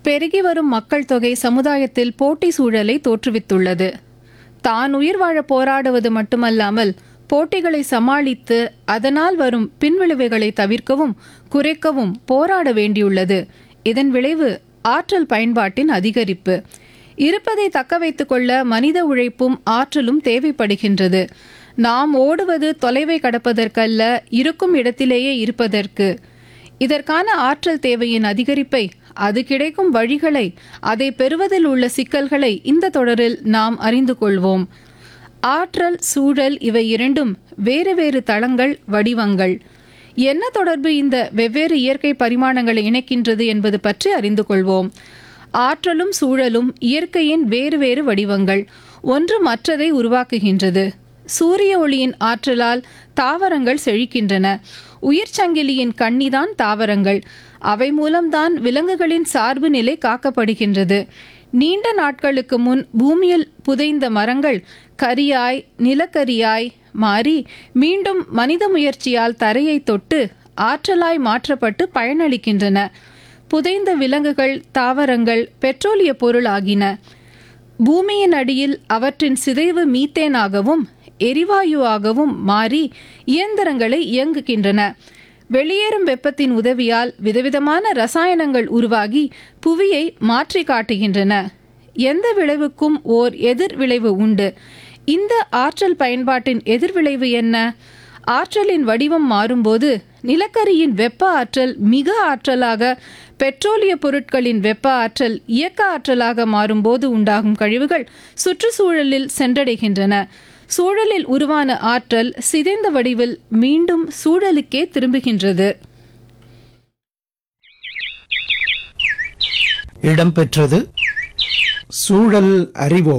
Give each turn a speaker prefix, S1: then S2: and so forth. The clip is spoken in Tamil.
S1: பெருகி வரும் மக்கள் தொகை சமுதாயத்தில் போட்டி சூழலை தோற்றுவித்துள்ளது தான் உயிர் வாழ போராடுவது மட்டுமல்லாமல் போட்டிகளை சமாளித்து அதனால் வரும் பின்விளைவுகளை தவிர்க்கவும் குறைக்கவும் போராட வேண்டியுள்ளது இதன் விளைவு ஆற்றல் பயன்பாட்டின் அதிகரிப்பு இருப்பதை தக்க வைத்துக் கொள்ள மனித உழைப்பும் ஆற்றலும் தேவைப்படுகின்றது நாம் ஓடுவது தொலைவை கடப்பதற்கல்ல இருக்கும் இடத்திலேயே இருப்பதற்கு இதற்கான ஆற்றல் தேவையின் அதிகரிப்பை அது கிடைக்கும் வழிகளை அதை பெறுவதில் உள்ள சிக்கல்களை இந்த தொடரில் நாம் அறிந்து கொள்வோம் ஆற்றல் சூழல் இவை இரண்டும் வேறு வேறு தளங்கள் வடிவங்கள் என்ன தொடர்பு இந்த வெவ்வேறு இயற்கை பரிமாணங்களை இணைக்கின்றது என்பது பற்றி அறிந்து கொள்வோம் ஆற்றலும் சூழலும் இயற்கையின் வேறு வேறு வடிவங்கள் ஒன்று மற்றதை உருவாக்குகின்றது சூரிய ஒளியின் ஆற்றலால் தாவரங்கள் செழிக்கின்றன உயிர்ச்சங்கிலியின் கண்ணிதான் தாவரங்கள் அவை மூலம்தான் விலங்குகளின் சார்பு நிலை காக்கப்படுகின்றது நீண்ட நாட்களுக்கு முன் பூமியில் புதைந்த மரங்கள் கரியாய் நிலக்கரியாய் மாறி மீண்டும் மனித முயற்சியால் தரையை தொட்டு ஆற்றலாய் மாற்றப்பட்டு பயனளிக்கின்றன புதைந்த விலங்குகள் தாவரங்கள் பெட்ரோலிய பொருள் ஆகின பூமியின் அடியில் அவற்றின் சிதைவு மீத்தேனாகவும் எரிவாயுவாகவும் மாறி இயந்திரங்களை இயங்குகின்றன வெளியேறும் வெப்பத்தின் உதவியால் விதவிதமான ரசாயனங்கள் உருவாகி புவியை மாற்றி காட்டுகின்றன எந்த விளைவுக்கும் ஓர் எதிர் விளைவு உண்டு இந்த ஆற்றல் பயன்பாட்டின் எதிர்விளைவு என்ன ஆற்றலின் வடிவம் மாறும்போது நிலக்கரியின் வெப்ப ஆற்றல் மிக ஆற்றலாக பெட்ரோலிய பொருட்களின் வெப்ப ஆற்றல் இயக்க ஆற்றலாக மாறும்போது உண்டாகும் கழிவுகள் சுற்றுச்சூழலில் சென்றடைகின்றன சூழலில் உருவான ஆற்றல் சிதைந்த வடிவில் மீண்டும் சூழலுக்கே திரும்புகின்றது
S2: இடம்பெற்றது சூழல் அறிவோம்